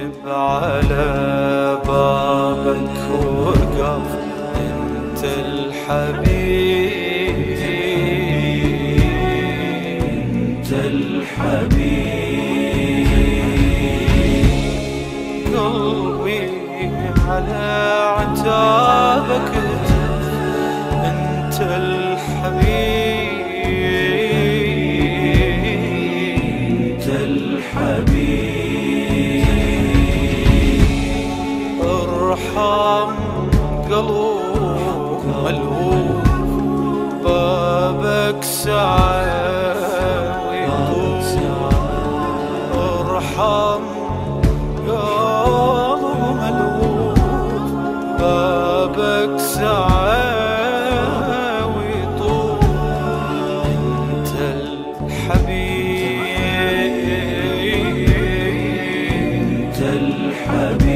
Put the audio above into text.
على بابك وقف انت الحبيب انت الحبيب قلبي على عتابك انت الحبيب انت الحبيب ارحم قلوب ملهوف بابك سعى ارحم قلب ملهوف بابك سعى ويطوف انت الحبيب انت الحبيب